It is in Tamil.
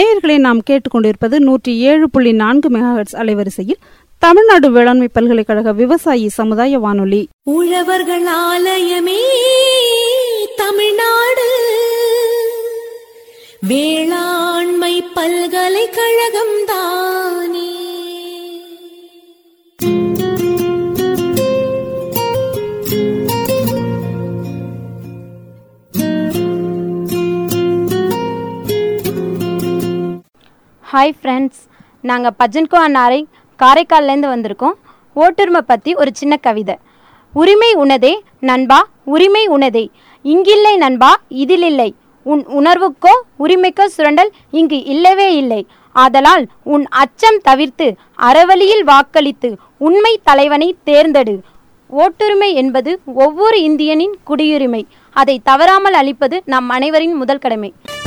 நேயர்களை நாம் கேட்டுக்கொண்டிருப்பது நூற்றி ஏழு புள்ளி நான்கு மெகாஹெட்ஸ் அலைவரிசையில் தமிழ்நாடு வேளாண்மை பல்கலைக்கழக விவசாயி சமுதாய வானொலி உழவர்கள் ஆலயமே தமிழ்நாடு வேளாண்மை பல்கலைக்கழகம் தானே ஹாய் ஃப்ரெண்ட்ஸ் நாங்கள் பஜன்கோ அன்னாரை காரைக்கால்லேருந்து வந்திருக்கோம் ஓட்டுரிமை பற்றி ஒரு சின்ன கவிதை உரிமை உனதே நண்பா உரிமை உனதே இங்கில்லை நண்பா இதிலில்லை உன் உணர்வுக்கோ உரிமைக்கோ சுரண்டல் இங்கு இல்லவே இல்லை ஆதலால் உன் அச்சம் தவிர்த்து அறவழியில் வாக்களித்து உண்மை தலைவனை தேர்ந்தெடு ஓட்டுரிமை என்பது ஒவ்வொரு இந்தியனின் குடியுரிமை அதை தவறாமல் அளிப்பது நம் அனைவரின் முதல் கடமை